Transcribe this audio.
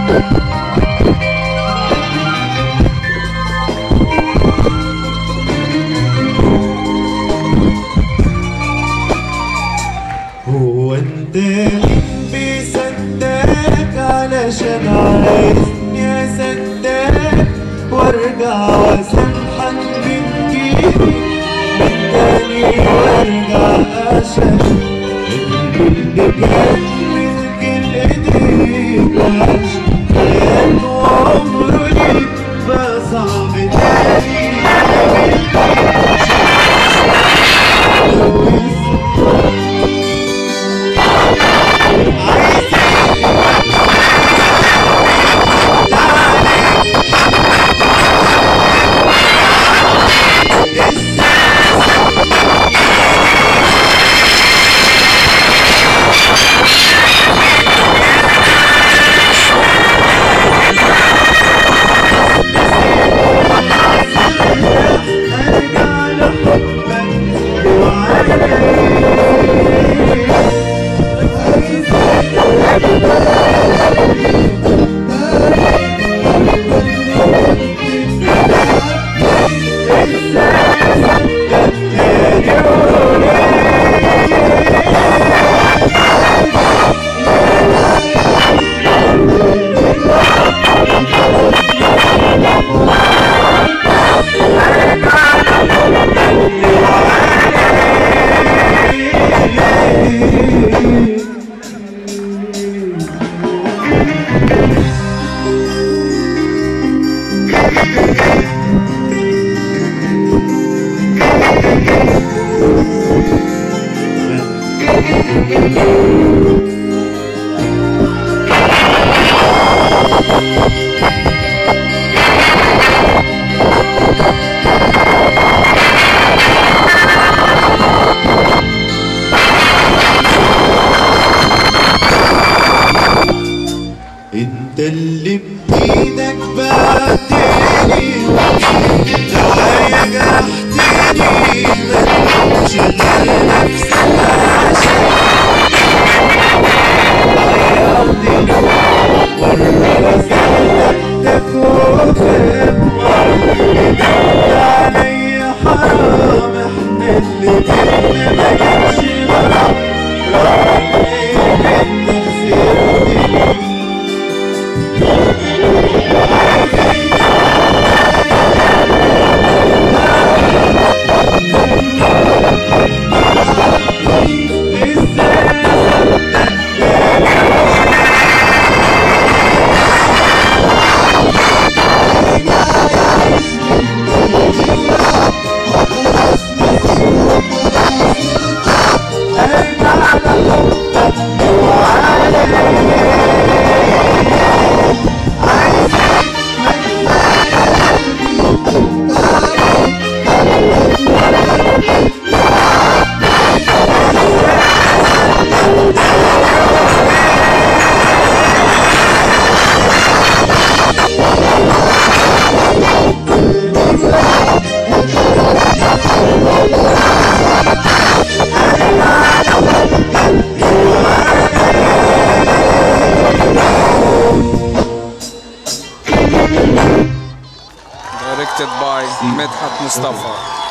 هو انت مين بيصدقك علشان عايزني اصدقك وارجع واسامحك من جيبي من تاني وارجع اشك اللي كان ملك الايديك وعيش حياته وعمره ليك بقى صعب تاني ارجع لحبك انت اللي بايدك بعتني دوايا جرحتني ما تقولش غير نفسك عشان غيرتني مرة سألتك وفهم مرة عليا حرام احنا اللي بينا ما كانش غرام رغم انك خسرتني directed by مدحت مصطفى